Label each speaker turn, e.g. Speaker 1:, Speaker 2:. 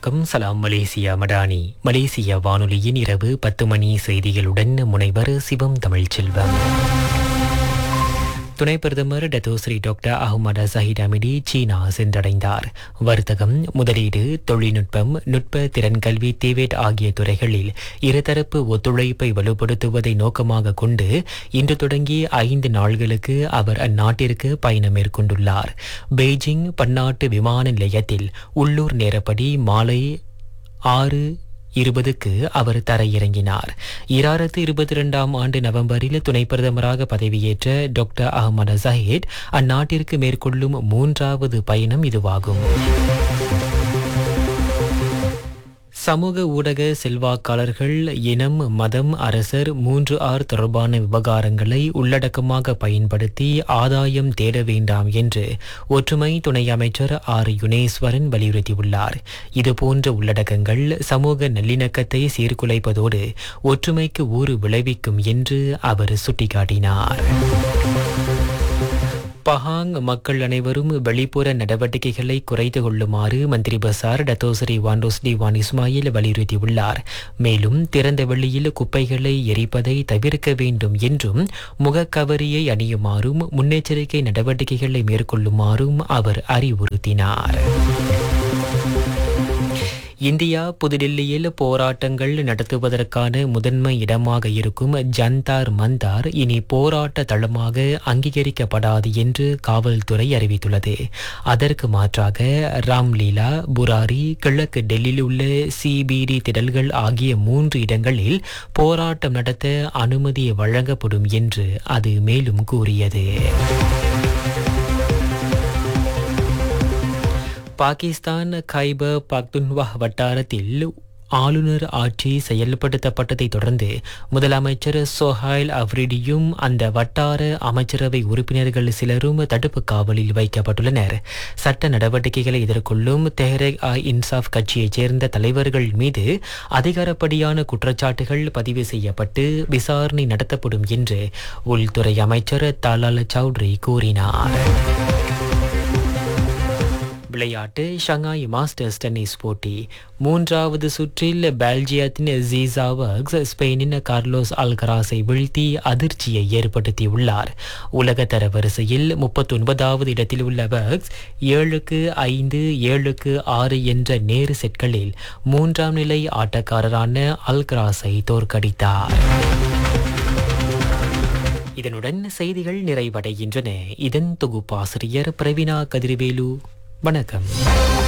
Speaker 1: வணக்கம் சலாம் மலேசியா மடானி மலேசிய வானொலியின் இரவு பத்து மணி செய்திகளுடன் முனைவர் சிவம் தமிழ்ச்செல்வம் துணை பிரதமர் Datuk Seri doctor Ahmad Zahid Hamidi சீனா சென்றடைந்தார் வர்த்தகம் முதலீடு தொழில்நுட்பம் நுட்ப திறன் கல்வி தேவேட் ஆகிய துறைகளில் இருதரப்பு ஒத்துழைப்பை வலுப்படுத்துவதை நோக்கமாக கொண்டு இன்று தொடங்கி ஐந்து நாள்களுக்கு அவர் அந்நாட்டிற்கு பயணம் மேற்கொண்டுள்ளார் பெய்ஜிங் பன்னாட்டு விமான நிலையத்தில் உள்ளூர் நேரப்படி மாலை ஆறு இருபதுக்கு அவர் தரையிறங்கினார் இராயிரத்து இருபத்தி இரண்டாம் ஆண்டு நவம்பரில் துணை பிரதமராக பதவியேற்ற டாக்டர் அகமது ஜஹீத் அந்நாட்டிற்கு மேற்கொள்ளும் மூன்றாவது பயணம் இதுவாகும் சமூக ஊடக செல்வாக்காளர்கள் இனம் மதம் அரசர் மூன்று ஆர் தொடர்பான விவகாரங்களை உள்ளடக்கமாக பயன்படுத்தி ஆதாயம் தேட வேண்டாம் என்று ஒற்றுமை துணை அமைச்சர் ஆர் யுனேஸ்வரன் வலியுறுத்தியுள்ளார் இதுபோன்ற உள்ளடக்கங்கள் சமூக நல்லிணக்கத்தை சீர்குலைப்பதோடு ஒற்றுமைக்கு ஊறு விளைவிக்கும் என்று அவர் சுட்டிக்காட்டினார் பஹாங் மக்கள் அனைவரும் வெளிப்புற நடவடிக்கைகளை குறைத்து கொள்ளுமாறு மந்திரி பசார் டத்தோசரி வாண்டோஸ்டி வான் இஸ்மாயில் வலியுறுத்தியுள்ளார் மேலும் திறந்த வெளியில் குப்பைகளை எரிப்பதை தவிர்க்க வேண்டும் என்றும் முகக்கவரியை அணியுமாறும் முன்னெச்சரிக்கை நடவடிக்கைகளை மேற்கொள்ளுமாறும் அவர் அறிவுறுத்தினார் இந்தியா புதுடில்லியில் போராட்டங்கள் நடத்துவதற்கான முதன்மை இடமாக இருக்கும் ஜந்தார் மந்தார் இனி போராட்ட தளமாக அங்கீகரிக்கப்படாது என்று காவல்துறை அறிவித்துள்ளது அதற்கு மாற்றாக ராம்லீலா புராரி கிழக்கு டெல்லியில் உள்ள சிபிடி திடல்கள் ஆகிய மூன்று இடங்களில் போராட்டம் நடத்த அனுமதி வழங்கப்படும் என்று அது மேலும் கூறியது பாகிஸ்தான் கைபர் பக்துன்வா வட்டாரத்தில் ஆளுநர் ஆட்சி செயல்படுத்தப்பட்டதை தொடர்ந்து முதலமைச்சர் சோஹைல் அவ்ரிடியும் அந்த வட்டார அமைச்சரவை உறுப்பினர்கள் சிலரும் தடுப்பு காவலில் வைக்கப்பட்டுள்ளனர் சட்ட நடவடிக்கைகளை எதிர்கொள்ளும் தெஹ்ரேக் ஆ இன்சாஃப் கட்சியைச் சேர்ந்த தலைவர்கள் மீது அதிகாரப்படியான குற்றச்சாட்டுகள் பதிவு செய்யப்பட்டு விசாரணை நடத்தப்படும் என்று உள்துறை அமைச்சர் தாலால் சௌத்ரி கூறினார் விளையாட்டு ஷங்காய் மாஸ்டர்ஸ் டென்னிஸ் போட்டி மூன்றாவது சுற்றில் பெல்ஜியத்தின் ஜீசா வர்க்ஸ் ஸ்பெயினின் கார்லோஸ் அல்கராஸை வீழ்த்தி அதிர்ச்சியை ஏற்படுத்தியுள்ளார் உலகத்தர வரிசையில் முப்பத்தி ஒன்பதாவது இடத்தில் உள்ள வர்க்ஸ் ஏழுக்கு ஐந்து ஏழுக்கு ஆறு என்ற நேரு செட்களில் மூன்றாம் நிலை ஆட்டக்காரரான அல்கராஸை தோற்கடித்தார் இதனுடன் செய்திகள் நிறைவடைகின்றன இதன் தொகுப்பாசிரியர் பிரவீனா கதிர்வேலு வணக்கம்